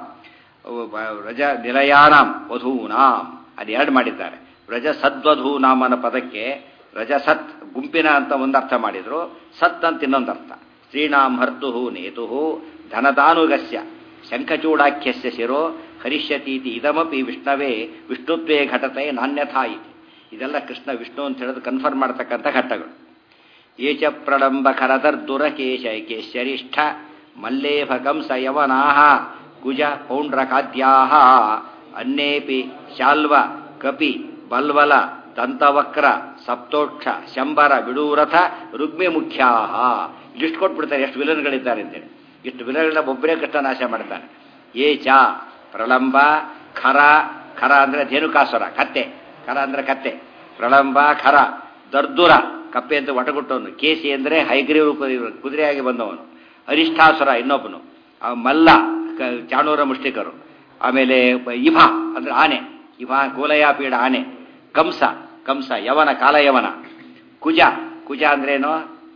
Speaker 1: ರಜ ನಿಲಯಾನಾಂ ವಧೂನಾಂ ಅದು ಎರಡು ಮಾಡಿದ್ದಾರೆ ರಜ ಸದ್ವಧೂನಾಂ ಅನ್ನೋ ಪದಕ್ಕೆ ರಜಸತ್ ಗುಂಪಿನ ಅಂತ ಒಂದು ಅರ್ಥ ಮಾಡಿದ್ರು ಸತ್ ಅಂತ ಇನ್ನೊಂದು ಅರ್ಥ ಶ್ರೀಣಾಂ ಹರ್ತು ನೇತು ಧನದಾನುಗಸ್ಯ ಶಂಖಚೂಡಾಖ್ಯಸ್ಯ ಶಿರೋ ಹರಿಷ್ಯತೀತಿ ಇದಮಪಿ ವಿಷ್ಣವೇ ವಿಷ್ಣುತ್ವೇ ಘಟತೆ ನಾಣ್ಯಥಾ ಇತಿ ಇದೆಲ್ಲ ಕೃಷ್ಣ ವಿಷ್ಣು ಅಂತ ಹೇಳೋದು ಕನ್ಫರ್ಮ್ ಮಾಡ್ತಕ್ಕಂಥ ಘಟ್ಟಗಳು ಏಚ ಪ್ರಳಂಬ ಖರದರ್ದುರ ಕೇಶ ಕೇಶ್ಯರಿಷ್ಠ ಮಲ್ಲೇಭ ಕಂಸ ಯವನಾಹ ಕುಜ ಪೌಂಡ್ರಕಾದ್ಯಾಹ ಅನ್ನೇಪಿ ಶಾಲ್ವ ಕಪಿ ಬಲ್ವಲ ದಂತವಕ್ರ ಸಪ್ತೋಕ್ಷ ಶಂಬರ ಬಿಡೂರಥ ರುಗ್ಮಿ ಮುಖ್ಯಾಹ ಲಿಸ್ಟ್ ಕೊಟ್ಬಿಡ್ತಾರೆ ಎಷ್ಟು ವಿಲನ್ಗಳಿದ್ದಾರೆ ಅಂತೇಳಿ ಇಷ್ಟು ವಿಲನ್ಗಳನ್ನ ಒಬ್ಬರೇ ಕೃಷ್ಣ ನಾಶ ಮಾಡ್ತಾನೆ ಏಚ ಪ್ರಳಂಬ ಖರ ಖರ ಅಂದ್ರೆ ಧೇನುಕಾಸುರ ಕತ್ತೆ ಖರ ಅಂದ್ರೆ ಕತ್ತೆ ಪ್ರಳಂಬ ಖರ ದರ್ದುರ ಕಪ್ಪೆ ಅಂತ ಒಟಗುಟ್ಟವನು ಕೇಸಿ ಅಂದ್ರೆ ಹೈಗ್ರೀವ ರೂಪ ಕುದುರೆಯಾಗಿ ಬಂದವನು ಅರಿಷ್ಠಾಸುರ ಇನ್ನೊಬ್ಬನು ಆ ಮಲ್ಲ ಕ- ಚಾಣೂರ ಮುಷ್ಟಿಕರು ಆಮೇಲೆ ಇಭ ಅಂದ್ರೆ ಆನೆ ಇಭ ಕೋಲಯಾಪೀಡ ಆನೆ ಕಂಸ ಕಂಸ ಯವನ ಕಾಲಯವನ ಕುಜ ಕುಜ ಅಂದ್ರೇನು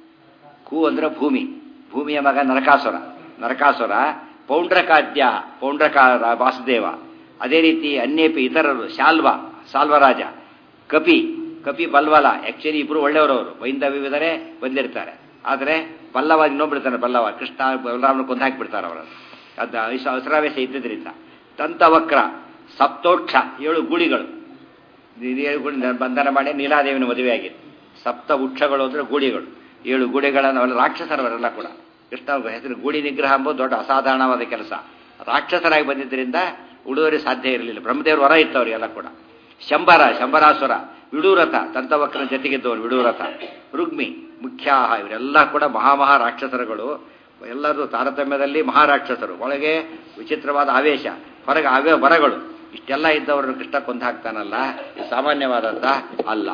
Speaker 1: ಕು ಅಂದ್ರೆ ಭೂಮಿ ಭೂಮಿಯ ಮಗ ನರಕಾಸುರ ನರಕಾಸುರ ಪೌಂಡ್ರಕಾದ್ಯ ಪೌಂಡ್ರಕ ವಾಸುದೇವ ಅದೇ ರೀತಿ ಅನ್ಯೇಪಿ ಇತರರು ಶಾಲ್ವ ಸಾಲ್ವರಾಜ ಕಪಿ ಕಪಿ ಬಲ್ವಲ ಆಕ್ಚುಲಿ ಇಬ್ರು ಒಳ್ಳೆಯವರವರು ಬೈಂದ ವಿವಿಧರೇ ಬಂದಿರ್ತಾರೆ ಆದರೆ ಬಲ್ಲವ ಇನ್ನೊಬ್ಬಿಡ್ತಾನೆ ಬಲ್ಲವ ಕೃಷ್ಣ ಬಲರಾಮನ ಕೊಂದು ಹಾಕಿಬಿಡ್ತಾರೆ ಅವರನ್ನು ಅದು ಐಸ ಅವಸರಾವೇಶ ಇದ್ದಿದ್ರಿಂದ ದಂತವಕ್ರ ಸಪ್ತೋಕ್ಷ ಏಳು ಗೂಳಿಗಳು ಇದು ಏಳು ಗೂಳಿ ಬಂಧನ ಮಾಡಿ ನೀಲಾದೇವಿನ ಮದುವೆಯಾಗಿತ್ತು ಸಪ್ತ ವೃಕ್ಷಗಳು ಅಂದ್ರೆ ಗೂಳಿಗಳು ಏಳು ಗೂಳಿಗಳನ್ನು ಅವೆಲ್ಲ ರಾಕ್ಷಸರವರೆಲ್ಲ ಕೂಡ ಕೃಷ್ಣ ಅವ್ರ ಹೆಸರು ಗೂಳಿ ನಿಗ್ರಹ ಎಂಬುದು ದೊಡ್ಡ ಅಸಾಧಾರಣವಾದ ಕೆಲಸ ರಾಕ್ಷಸರಾಗಿ ಬಂದಿದ್ದರಿಂದ ಉಳಿದವರಿಗೆ ಸಾಧ್ಯ ಇರಲಿಲ್ಲ ಬ್ರಹ್ಮದೇವರು ಹೊರ ಇತ್ತು ಅವರಿಗೆಲ್ಲ ಕೂಡ ಶಂಬರ ಶಂಬರಾಸುರ ವಿಡೂರಥ ದಂತವಕ್ರನ ಜೊತೆಗಿದ್ದವರು ವಿಡೂರಥ ರುಗ್ಮಿ ಮುಖ್ಯಾಹ ಇವರೆಲ್ಲ ಕೂಡ ಮಹಾಮಹಾ ರಾಕ್ಷಸರುಗಳು ಎಲ್ಲರೂ ತಾರತಮ್ಯದಲ್ಲಿ ಮಹಾರಾಕ್ಷಸರು ಒಳಗೆ ವಿಚಿತ್ರವಾದ ಆವೇಶ ಹೊರಗೆ ಅವೇ ವರಗಳು ಇಷ್ಟೆಲ್ಲ ಇದ್ದವರನ್ನು ಕೃಷ್ಣ ಕೊಂದು ಹಾಕ್ತಾನಲ್ಲ ಇದು ಸಾಮಾನ್ಯವಾದಂತ ಅಲ್ಲ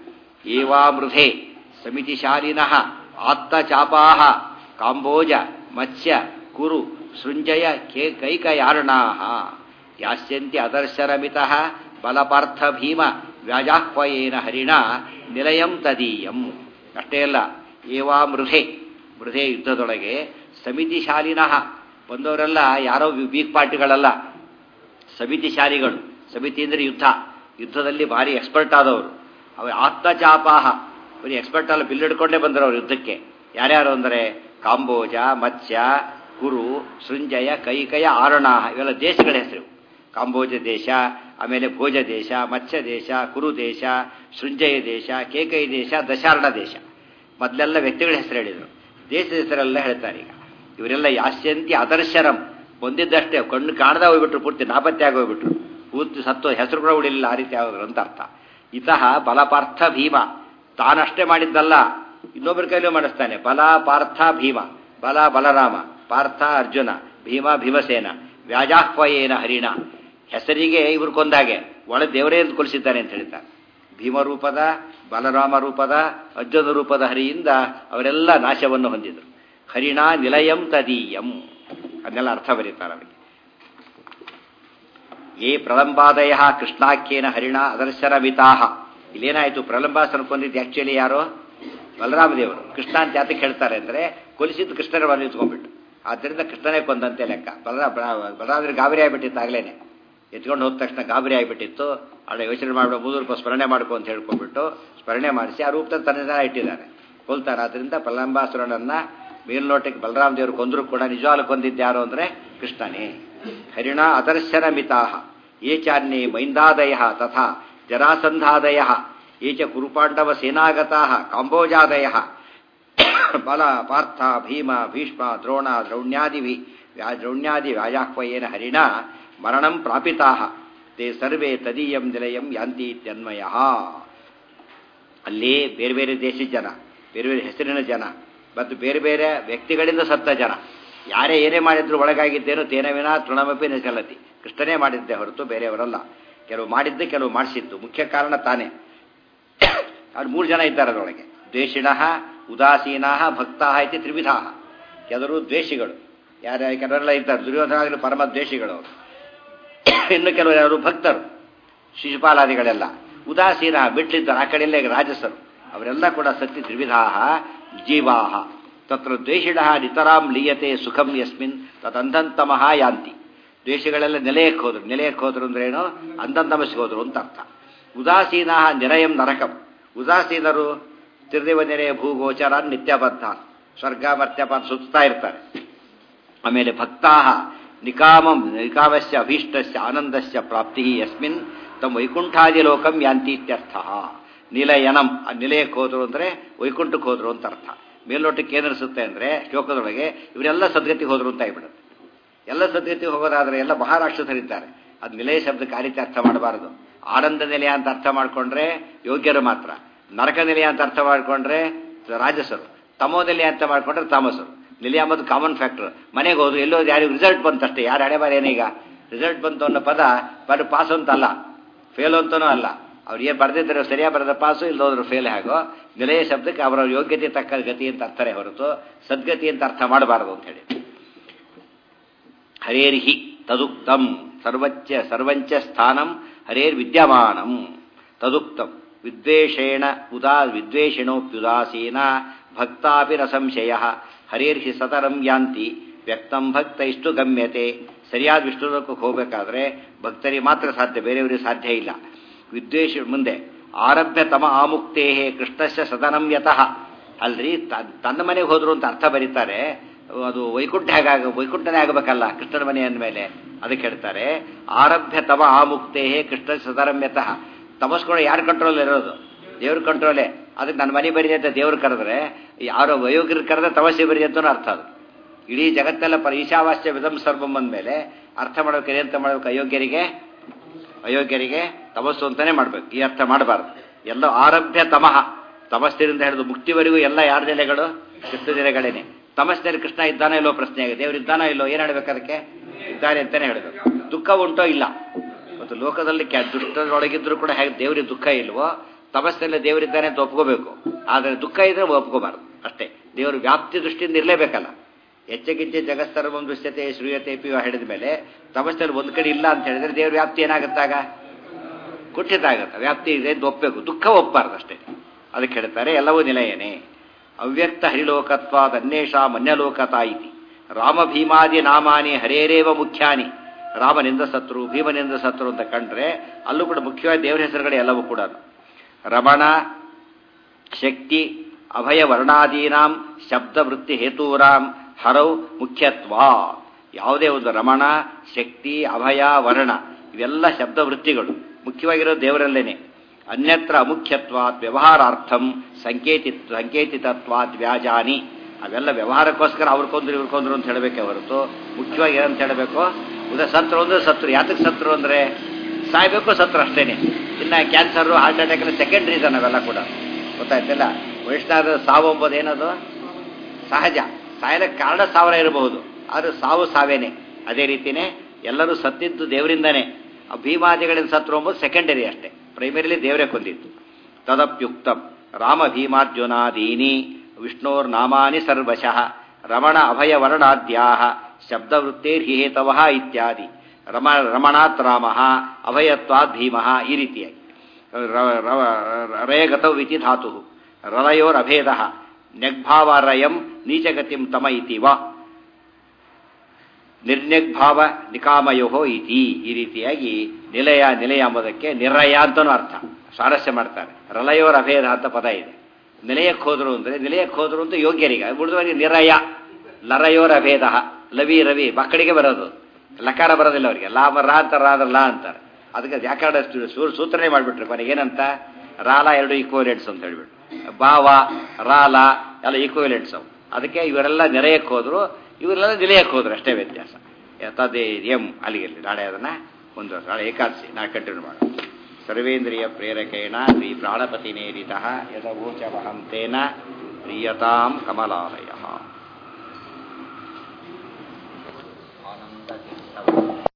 Speaker 1: ಏವಾ ಮೃಧೆ ಸಮಿತಿಶಾಲಿನಃ ಆತ್ತಚಾಪಾಹ ಕಾಂಬೋಜ ಮತ್ಸ್ಯ ಕುರು ಸೃಂಜಯ ಕೇ ಕೈಕಯಾರ್ಣಾಹ ಯಾಸ್ಯಂತಿ ಅದರ್ಶರಮಿತಃ ಬಲಪಾರ್ಥ ಭೀಮ ವ್ಯಾಜಾಹ್ವಯೇನ ಹರಿಣ ನಿಲಯಂ ತದೀಯಂ ಅಷ್ಟೇ ಅಲ್ಲ ಏವಾ ಮೃಧೆ ಮೃಧೆ ಯುದ್ಧದೊಳಗೆ ಸಮಿತಿಶಾಲಿನಃ ಬಂದವರೆಲ್ಲ ಯಾರೋ ವೀಕ್ ಪಾರ್ಟಿಗಳಲ್ಲ ಸಮಿತಿಶಾಲಿಗಳು ಸಮಿತಿ ಅಂದರೆ ಯುದ್ಧ ಯುದ್ಧದಲ್ಲಿ ಭಾರಿ ಎಕ್ಸ್ಪರ್ಟ್ ಆದವರು ಅವರು ಆತ್ಮಚಾಪಾಹ ಬರೀ ಎಕ್ಸ್ಪರ್ಟ್ ಅಲ್ಲ ಬಿಲ್ ಹಿಡ್ಕೊಂಡೇ ಬಂದರು ಅವ್ರು ಯುದ್ಧಕ್ಕೆ ಯಾರ್ಯಾರು ಅಂದರೆ ಕಾಂಬೋಜ ಮತ್ಸ್ಯ ಕುರು ಸೃಂಜಯ ಕೈಕಯ ಆರಣಾಹ ಇವೆಲ್ಲ ದೇಶಗಳ ಹೆಸರು ಕಾಂಬೋಜ ದೇಶ ಆಮೇಲೆ ಭೋಜ ದೇಶ ಮತ್ಸ್ಯ ದೇಶ ಕುರು ದೇಶ ಸೃಂಜಯ ದೇಶ ಕೇಕೈ ದೇಶ ದಶಾರ್ಣ ದೇಶ ಮೊದಲೆಲ್ಲ ವ್ಯಕ್ತಿಗಳ ಹೆಸರು ಹೇಳಿದರು ದೇಶದ ಹೆಸರೆಲ್ಲ ಹೇಳ್ತಾರೆ ಈಗ ಇವರೆಲ್ಲ ಯಾಸ್ಯಂತಿ ಅದರ್ಶರಂ ಬಂದಿದ್ದಷ್ಟೇ ಕಣ್ಣು ಕಾಣದ ಹೋಗ್ಬಿಟ್ರು ಪೂರ್ತಿ ನಾಪತ್ತೆ ಆಗೋಗ್ಬಿಟ್ರು ಪೂರ್ತಿ ಸತ್ತು ಹೆಸರು ಕೂಡ ಉಳಿಲಿಲ್ಲ ಆ ರೀತಿ ಆಗೋದ್ರು ಅಂತ ಅರ್ಥ ಇತಃ ಬಲಪಾರ್ಥ ಭೀಮ ತಾನಷ್ಟೇ ಮಾಡಿದ್ದಲ್ಲ ಇನ್ನೊಬ್ಬರ ಕೈಲೂ ಮಾಡಿಸ್ತಾನೆ ಬಲ ಪಾರ್ಥ ಭೀಮ ಬಲ ಬಲರಾಮ ಪಾರ್ಥ ಅರ್ಜುನ ಭೀಮ ಭೀಮಸೇನ ವ್ಯಾಜಾಹ್ವಯೇನ ಹರಿಣ ಹೆಸರಿಗೆ ಇವರು ಕೊಂದಾಗೆ ಒಳ ದೇವರೇ ಅಂತ ಕೊಲಿಸಿದ್ದಾನೆ ಅಂತ ಹೇಳ್ತಾರೆ ಭೀಮರೂಪದ ಬಲರಾಮ ರೂಪದ ಅರ್ಜುನ ರೂಪದ ಹರಿಯಿಂದ ಅವರೆಲ್ಲ ನಾಶವನ್ನು ಹೊಂದಿದರು ಹರಿಣ ನಿಲಯಂ ತದೀಯಂ ಅದನ್ನೆಲ್ಲ ಅರ್ಥ ಬರೀತಾರೆ ಅವರಿಗೆ ಏ ಪ್ರಲಂಬಾದಯ ಕೃಷ್ಣಾಖ್ಯೇನ ಹರಿಣ ಅದರ್ಶನ ಮಿತಾಹ ಇಲ್ಲೇನಾಯ್ತು ಪ್ರಲಂಬಾಸನ ಕೊಂದಿದ್ದು ಆಕ್ಚುಲಿ ಯಾರು ಬಲರಾಮದೇವರು ಕೃಷ್ಣ ಅಂತ ಯಾತಕ್ಕೆ ಹೇಳ್ತಾರೆ ಅಂದ್ರೆ ಕೊಲಿಸಿದ್ದು ಕೃಷ್ಣನ ಬಂದು ನಿಂತ್ಕೊಂಡ್ಬಿಟ್ಟು ಆದ್ದರಿಂದ ಕೃಷ್ಣನೇ ಕೊಂದಂತೆ ಲೆಕ್ಕ ಬಲರಾ ಬಲರಾಮರಿಗೆ ಗಾಬರಿ ಆಗಿಬಿಟ್ಟಿತ್ತಾಗಲೇನೆ ಎತ್ಕೊಂಡು ಹೋದ ತಕ್ಷಣ ಗಾಬರಿ ಆಗಿಬಿಟ್ಟಿತ್ತು ಅವಳ ಯೋಚನೆ ಮಾಡೋ ಮೂರು ರೂಪ ಸ್ಮರಣೆ ಮಾಡ್ಕೊ ಅಂತ ಹೇಳ್ಕೊಂಡ್ಬಿಟ್ಟು ಸ್ಮರಣೆ ಮಾಡಿಸಿ ಆ ರೂಪದಲ್ಲಿ ತನ್ನ ಜನ ಇಟ್ಟಿದ್ದಾರೆ ಕೊಲ್ತಾರೆ ಆದ್ದರಿಂದ ಪ್ರಲಂಬಾಸುರನನ್ನ ಮೇಲ್ನೋಟಕ್ಕೆ ಬಲರಾಮ ದೇವರು ಕೊಂದ್ರು ಕೂಡ ನಿಜವಾಗ್ಲು ಕೊಂದಿದ್ಯಾರು ಅಂದ್ರೆ ಕೃಷ್ಣನೇ ಹರಿಣ ಅದರ್ಶನ ಮಿತಾಹ ಏ ಚಾನ್ಯೇ ಮೈಂದಾದಯ ತಥಾ ಜರಾಸಂಧಾದಯ ಏ ಚ ಕುರುಪಾಂಡವ ಸೇನಾಗತಾ ಕಾಂಬೋಜಾದಯ ಬಲ ಪಾರ್ಥ ಭೀಮ ಭೀಷ್ಮ ದ್ರೋಣ ದ್ರೌಣ್ಯಾದಿಭಿ ದ್ರೌಣ್ಯಾದಿ ವ್ಯಾಜಾಹ್ವಯೇನ ಹರಿಣ ಮರಣಂ ಪ್ರಾಪಿತಾ ತೇ ಸರ್ವೇ ತದೀಯಂ ನಿಲಯಂ ಯಾಂತಿ ಇತ್ಯನ್ವಯ ಅಲ್ಲಿ ಬೇರೆ ಬೇರೆ ದೇಶದ ಜನ ಬೇರೆ ಬೇರೆ ಹೆಸರಿನ ಜನ ಮತ್ತು ಬೇರೆ ಬೇರೆ ವ್ಯಕ್ತಿಗಳಿಂದ ಸತ್ತ ಜನ ಯಾರೇ ಏನೇ ಮಾಡಿದ್ರು ಒಳಗಾಗಿದ್ದೇನೋ ತೇನವಿನ ತೃಣಮಪಿ ನಿಚಲತಿ ಕೃಷ್ಣನೇ ಮಾಡಿದ್ದೆ ಹೊರತು ಬೇರೆಯವರಲ್ಲ ಕೆಲವು ಮಾಡಿದ್ದೆ ಕೆಲವು ಮಾಡಿಸಿದ್ದು ಮುಖ್ಯ ಕಾರಣ ತಾನೇ ಅವ್ರು ಮೂರು ಜನ ಇದ್ದಾರೆ ಅದರೊಳಗೆ ದ್ವೇಷಿಣ ಉದಾಸೀನ ಭಕ್ತಾ ಇತಿ ತ್ರಿವಿಧಾ ಕೆಲವರು ದ್ವೇಷಿಗಳು ಯಾರು ಕೆಲವರೆಲ್ಲ ಇದ್ದಾರೆ ದುರ್ಯೋಧನಾಗಲಿ ಪರಮ ದ್ವೇಷಿಗಳು ಅವರು ಇನ್ನು ಕೆಲವರು ಯಾರು ಭಕ್ತರು ಶಿಶುಪಾಲಾದಿಗಳೆಲ್ಲ ಉದಾಸೀನ ಬಿಟ್ಲಿದ್ದಾರೆ ಆ ಕಡೆಯಲ್ಲೇ ರಾಜಸರು ಅವರೆಲ್ಲ ಕೂಡ ಸತ್ಯ ತ್ರಿವಿಧಾ ಜೀವಾಹ ತತ್ರ ದ್ವೇಷಿಣ ನಿತರಾಂ ಲೀಯತೆ ಸುಖಂ ಯಸ್ಮಿನ್ ತದಂಧಂತಮಃ ಯಾಂತಿ ದ್ವೇಷಗಳೆಲ್ಲ ನೆಲೆಯಕ್ಕೆ ಹೋದ್ರು ನೆಲೆಯಕ್ಕೆ ಹೋದ್ರು ಅಂದ್ರೆ ಏನು ಅಂಧಂತಮಸ್ಗೆ ಹೋದ್ರು ಅಂತ ಅರ್ಥ ಉದಾಸೀನ ನಿರಯಂ ನರಕಂ ಉದಾಸೀನರು ತ್ರಿದೇವ ನೆರೆಯ ಭೂಗೋಚರ ನಿತ್ಯಬದ್ಧ ಸ್ವರ್ಗ ಮರ್ತ್ಯಪ ಸುತ್ತಾ ಇರ್ತಾರೆ ಆಮೇಲೆ ಭಕ್ತಾ ನಿಕಾಮಂ ನಿಕಾಮಸ್ಯ ಅಭೀಷ್ಟಸ್ಯ ಆನಂದಸ್ಯ ಪ್ರಾಪ್ತಿ ಯಸ್ಮಿನ್ ತಮ್ಮ ವೈಕುಂಠಾದಿ ಲೋಕಂ ಯಾಂತಿ ಇತ್ಯರ್ಥ ನಿಲಯನಂ ಆ ನಿಲಯಕ್ಕೆ ಹೋದ್ರು ಅಂದ್ರೆ ವೈಕುಂಠಕ್ಕೆ ಹೋದ್ರು ಅಂತ ಅರ್ಥ ಮೇಲ್ನೋಟಕ್ಕೆ ಏನಿಸುತ್ತೆ ಅಂದ್ರೆ ಶ್ಲೋಕದೊಳಗೆ ಇವರೆಲ್ಲ ಸದ್ಗತಿಗೆ ಹೋದ್ರು ಅಂತ ಆಗ್ಬಿಡುತ್ತೆ ಎಲ್ಲ ಸದ್ಗತಿಗೆ ಹೋಗೋದಾದ್ರೆ ಎಲ್ಲ ಮಹಾರಾಷ್ಟ್ರದರಿದ್ದಾರೆ ಅದು ನಿಲಯ ಶಬ್ದಕ್ಕೆ ಆ ರೀತಿ ಅರ್ಥ ಮಾಡಬಾರದು ಆನಂದ ನಿಲಯ ಅಂತ ಅರ್ಥ ಮಾಡ್ಕೊಂಡ್ರೆ ಯೋಗ್ಯರು ಮಾತ್ರ ನರಕ ನಿಲಯ ಅಂತ ಅರ್ಥ ಮಾಡ್ಕೊಂಡ್ರೆ ರಾಜಸರು ತಮೋ ನಿಲಯ ಅಂತ ಮಾಡ್ಕೊಂಡ್ರೆ ತಾಮಸರು ನಿಲಯ ಅಂಬುದು ಕಾಮನ್ ಫ್ಯಾಕ್ಟರ್ ಮನೆಗೆ ಹೋದ್ರು ಎಲ್ಲೋದು ಯಾರಿಗೂ ರಿಸಲ್ಟ್ ಬಂತಷ್ಟೇ ಯಾರು ಹಣೆ ಬಾರಿ ಏನೀಗ ರಿಸಲ್ಟ್ ಬಂತು ಅನ್ನೋ ಪದ ಬಟ್ ಪಾಸ್ ಅಂತ ಅಲ್ಲ ಫೇಲ್ ಅಂತನೂ ಅಲ್ಲ ಅವ್ರು ಏನು ಬರೆದಿದ್ದಾರೆ ಸರಿಯಾಗಿ ಬರೆದ ಪಾಸು ಇಲ್ಲೋದ್ರು ಫೇಲ್ ಆಗೋ ನಿಲಯ ಶಬ್ದಕ್ಕೆ ಅವರ ಯೋಗ್ಯತೆ ತಕ್ಕ ಗತಿ ಅಂತ ಅರ್ಥನೇ ಹೊರತು ಸದ್ಗತಿ ಅಂತ ಅರ್ಥ ಮಾಡಬಾರದು ಅಂತ ಹೇಳಿ ಹರೇರ್ಹಿ ತದುಕ್ತಂ ಸರ್ವಚ್ಚ ಸರ್ವಂಚ ಸ್ಥಾನಂ ಹರೇರ್ ವಿದ್ಯಮಾನಂ ತದುಕ್ತಂ ವಿದ್ವೇಷೇಣ ಉದಾ ವಿದ್ವೇಷಿಣೋಪ್ಯುದಾಸೀನ ಭಕ್ತಾಪಿ ನ ಸಂಶಯ ಹರೇರ್ಹಿ ಸತರಂ ಯಾಂತಿ ವ್ಯಕ್ತಂ ಭಕ್ತ ಇಷ್ಟು ಗಮ್ಯತೆ ಸರಿಯಾದ ವಿಷ್ಣುಲೋಕಕ್ಕೆ ಹೋಗಬೇಕಾದ್ರೆ ಭಕ್ತರಿಗೆ ಮಾತ್ರ ಸಾಧ್ಯ ಬೇರೆಯವರಿಗೆ ಸಾಧ್ಯ ಇಲ್ಲ ವಿದ್ವೇಷ ಮುಂದೆ ಆರಭ್ಯ ತಮ ಆಮುಕ್ತೇ ಕೃಷ್ಣಸ್ಯ ಸದನಂ ಯತಃ ಅಲ್ರಿ ತನ್ನ ಮನೆಗೆ ಹೋದ್ರು ಅಂತ ಅರ್ಥ ಬರೀತಾರೆ ಅದು ವೈಕುಂಠ ಹೇಗಾಗ ವೈಕುಂಠನೇ ಆಗಬೇಕಲ್ಲ ಕೃಷ್ಣನ ಮನೆ ಅಂದಮೇಲೆ ಅದಕ್ಕೆ ಹೇಳ್ತಾರೆ ಆರಭ್ಯ ತಮ ಆಮುಕ್ತೇ ಕೃಷ್ಣ ಸದರಮ್ಯತಃ ತಮಸ್ಕೊಂಡು ಯಾರು ಕಂಟ್ರೋಲ್ ಇರೋದು ದೇವ್ರ ಕಂಟ್ರೋಲೇ ಅದಕ್ಕೆ ನನ್ನ ಮನೆ ಬರೀದೆ ಅಂತ ದೇವ್ರು ಕರೆದ್ರೆ ಯಾರೋ ವಯೋಗ್ಯರು ಕರೆದ್ರೆ ತಮಸ್ಸೆ ಬರೀದೆ ಅಂತಲೂ ಅರ್ಥ ಅದು ಇಡೀ ಜಗತ್ತೆಲ್ಲ ಪರ ಈಶಾವಾಸ್ಯ ವಿಧಂ ಸರ್ವಂ ಅಂದಮೇಲೆ ಅರ್ಥ ಮಾಡ್ಬೇಕು ಅಂತ ಮಾಡ್ಬೇಕು ಅಯೋಗ್ಯರಿಗೆ ಅಯೋಗ್ಯರಿಗೆ ತಮಸ್ಸು ಅಂತಾನೆ ಮಾಡ್ಬೇಕು ಈ ಅರ್ಥ ಮಾಡಬಾರ್ದು ಎಲ್ಲ ಆರಭ್ಯ ತಮಃ ತಮಸ್ಸಿನಿಂದ ಹಿಡಿದು ಮುಕ್ತಿವರೆಗೂ ಎಲ್ಲ ಯಾರ ನೆಲೆಗಳು ಕೃಷ್ಣ ನೆಲೆಗಳೇನೆ ತಮಸ್ಸಿನಲ್ಲಿ ಕೃಷ್ಣ ಇದ್ದಾನೋ ಇಲ್ಲೋ ಪ್ರಶ್ನೆ ಆಗಿದೆ ದೇವ್ರು ಇದ್ದಾನೋ ಇಲ್ಲೋ ಏನು ಹೇಳ್ಬೇಕು ಅದಕ್ಕೆ ಇದ್ದಾನೆ ಅಂತಾನೆ ಹೇಳಬೇಕು ದುಃಖ ಉಂಟೋ ಇಲ್ಲ ಮತ್ತು ಲೋಕದಲ್ಲಿ ಕ್ಯಾ ದುಷ್ಟರೊಳಗಿದ್ರು ಕೂಡ ಹೇಗೆ ದೇವರಿಗೆ ದುಃಖ ಇಲ್ವೋ ತಮಸ್ಸಿನಲ್ಲಿ ದೇವರಿದ್ದಾನೆ ಅಂತ ಒಪ್ಕೋಬೇಕು ಆದರೆ ದುಃಖ ಇದ್ರೆ ಒಪ್ಕೋಬಾರ್ದು ಅಷ್ಟೇ ದೇವರು ವ್ಯಾಪ್ತಿ ದೃಷ್ಟಿಯಿಂದ ಇರಲೇಬೇಕಲ್ಲ ಹೆಚ್ಚಗಿಚ್ಚೆ ಜಗತ್ಸರ್ವಂ ದೃಶ್ಯತೆ ಶ್ರೂಯತೆ ಪಿ ಹೇಳಿದ ಮೇಲೆ ತಮಸ್ಸಲ್ಲಿ ಒಂದು ಕಡೆ ಇಲ್ಲ ಅಂತ ಹೇಳಿದ್ರೆ ದೇವ್ರ ವ್ಯಾಪ್ತಿ ಏನಾಗುತ್ತಾಗ ಕುಠಿತ ಆಗುತ್ತೆ ವ್ಯಾಪ್ತಿ ಇದೆ ಅಂತ ಒಪ್ಪಬೇಕು ದುಃಖ ಒಪ್ಪಬಾರ್ದು ಅಷ್ಟೇ ಅದಕ್ಕೆ ಹೇಳ್ತಾರೆ ಎಲ್ಲವೂ ನಿಲಯನೇ ಅವ್ಯಕ್ತ ಹರಿಲೋಕತ್ವಾದ ಅನ್ವೇಷ ಮನ್ಯಲೋಕತ ಇತಿ ರಾಮ ಭೀಮಾದಿ ನಾಮಾನಿ ಹರೇರೇವ ಮುಖ್ಯಾನಿ ರಾಮನಿಂದ ಸತ್ರು ಭೀಮನಿಂದ ಸತ್ರು ಅಂತ ಕಂಡ್ರೆ ಅಲ್ಲೂ ಕೂಡ ಮುಖ್ಯವಾಗಿ ದೇವರ ಹೆಸರುಗಳು ಎಲ್ಲವೂ ಕೂಡ ರಮಣ ಶಕ್ತಿ ಅಭಯ ವರ್ಣಾದೀನಾಂ ಶಬ್ದವೃತ್ತಿ ಹೇತೂರಾಂ ಹರೌ ಮುಖ್ಯತ್ವ ಯಾವುದೇ ಒಂದು ರಮಣ ಶಕ್ತಿ ಅಭಯ ವರ್ಣ ಇವೆಲ್ಲ ಶಬ್ದವೃತ್ತಿಗಳು ಮುಖ್ಯವಾಗಿರೋ ದೇವರಲ್ಲೇನೆ ಅನ್ಯತ್ರ ಅಮುಖ್ಯತ್ವಾತ್ ವ್ಯವಹಾರಾರ್ಥಂ ಸಂಕೇತಿ ಸಂಕೇತಿತತ್ವಾದ್ ವ್ಯಾಜಾನಿ ಅವೆಲ್ಲ ವ್ಯವಹಾರಕ್ಕೋಸ್ಕರ ಅವ್ರು ಕೊಂದ್ರು ಇವ್ರು ಕೊಂದ್ರು ಅಂತ ಹೇಳಬೇಕೆ ಹೊರತು ಮುಖ್ಯವಾಗಿ ಏನಂತ ಹೇಳಬೇಕು ಉದಾ ಸತ್ರು ಅಂದ್ರೆ ಸತ್ರು ಯಾತಕ್ಕೆ ಸತ್ರು ಅಂದ್ರೆ ಸಾಯ್ಬೇಕು ಸತ್ರು ಅಷ್ಟೇನೆ ಇನ್ನು ಕ್ಯಾನ್ಸರು ಹಾರ್ಟ್ ಅಟ್ಯಾಕ್ ಎಲ್ಲ ಸೆಕೆಂಡ್ ರೀಸನ್ ಅವೆಲ್ಲ ಕೂಡ ಗೊತ್ತಾಯ್ತಿಲ್ಲ ವೈಷ್ಣವ ಸಾವು ಎಂಬುದು ಏನದು ಸಹಜ ಸಾಯಲಕ್ಕೆ ಕಾರಣ ಸಾವಿರ ಇರಬಹುದು ಆದರೆ ಸಾವು ಸಾವೇನೆ ಅದೇ ರೀತಿನೇ ಎಲ್ಲರೂ ಸತ್ತಿದ್ದು ದೇವರಿಂದನೇ ಆ ಭೀಮಾದಿಗಳಿಂದ ಸತ್ರು ಎಂಬುದು ಸೆಕೆಂಡರಿ ಅಷ್ಟೇ ಪ್ರೈಮರಿಲಿ ದೇವರೇ ಕೊಂದಿತ್ತು ತದಪ್ಯುಕ್ತಂ ರಾಮ ಭೀಮಾರ್ಜುನಾದೀನಿ ವಿಷ್ಣೋರ್ ನಾಮಾನಿ ಸರ್ವಶಃ ರಮಣ ಅಭಯ ವರ್ಣಾದ್ಯಾ ಶಬ್ದವೃತ್ತೇರ್ಹಿಹೇತವ ಇತ್ಯಾದಿ ರಮ ರಮಣಾತ್ ರಾಮ ಅಭಯತ್ವಾದ್ ಭೀಮ ಈ ರೀತಿಯಾಗಿ ರಯಗತೌ ಇತಿ ಧಾತು ರಲಯೋರಭೇದ ನ್ಯಗ್ಭಾವರಯಂ ನೀಚಗತಿಂ ತಮ ಇತಿ ವ ನಿರ್ನ್ಯಗ್ಭಾವ ನಿಕಾಮಯೋ ಇತಿ ಈ ರೀತಿಯಾಗಿ ನಿಲಯ ನಿಲಯ ಎಂಬುದಕ್ಕೆ ನಿರಯ ಅಂತನೂ ಅರ್ಥ ಸ್ವಾರಸ್ಯ ಮಾಡ್ತಾರೆ ರಲಯೋರ ಅಭೇದ ಅಂತ ಪದ ಇದೆ ನಿಲಯಕ್ಕೆ ಹೋದ್ರು ಅಂದರೆ ನಿಲಯಕ್ಕೆ ಹೋದ್ರು ಅಂತ ಯೋಗ್ಯರಿಗೆ ಉಳಿದವರಿಗೆ ನಿರಯ ಲರಯೋರ ಅಭೇದ ಲವಿ ರವಿ ಮಕ್ಕಳಿಗೆ ಬರೋದು ಲಕಾರ ಬರೋದಿಲ್ಲ ಅವರಿಗೆ ಲಾಭ ರಾ ಅಂತ ರಾದ ಲಾ ಅಂತಾರೆ ಅದಕ್ಕೆ ವ್ಯಾಕರಣ ಸೂತ್ರನೇ ಮಾಡಿಬಿಟ್ರು ಕೊನೆಗೆ ಏನಂತ ರಾಲ ಎರಡು ಈಕ್ವಲೆಂಟ್ಸ್ ಅಂತ ಹೇಳ್ಬಿಟ್ಟು ಭಾವ ರಾಲ ಎಲ್ಲ ಈಕ್ವಲೆಂಟ್ಸ್ ಅವು ಅದಕ್ಕೆ ಇವರೆಲ್ಲ ನೆರೆಯಕ್ಕೆ ಹೋದ್ರು ಇವರೆಲ್ಲ ನಿಲಯಕ್ಕೆ ಹೋದ್ರು ಅಷ್ಟೇ ವ್ಯತ್ಯಾಸ ತದೇ ಎಂ ಅಲ್ಲಿಗೆ ನಾಳೆ ಅದನ್ನ ಒಂದು ನಾಳೆ ಏಕಾದಶಿ ನಾಳೆ ಕಂಟಿನ್ಯೂ ಮಾಡೋಣ ಸರ್ವೇಂದ್ರಿಯ ಪ್ರೇರಕೇಣ ಶ್ರೀ ಪ್ರಾಣಪತಿ ನೇರಿತ ಯದವೋಚವಹಂತೇನ ಪ್ರಿಯತಾಂ ಕಮಲಾಲಯ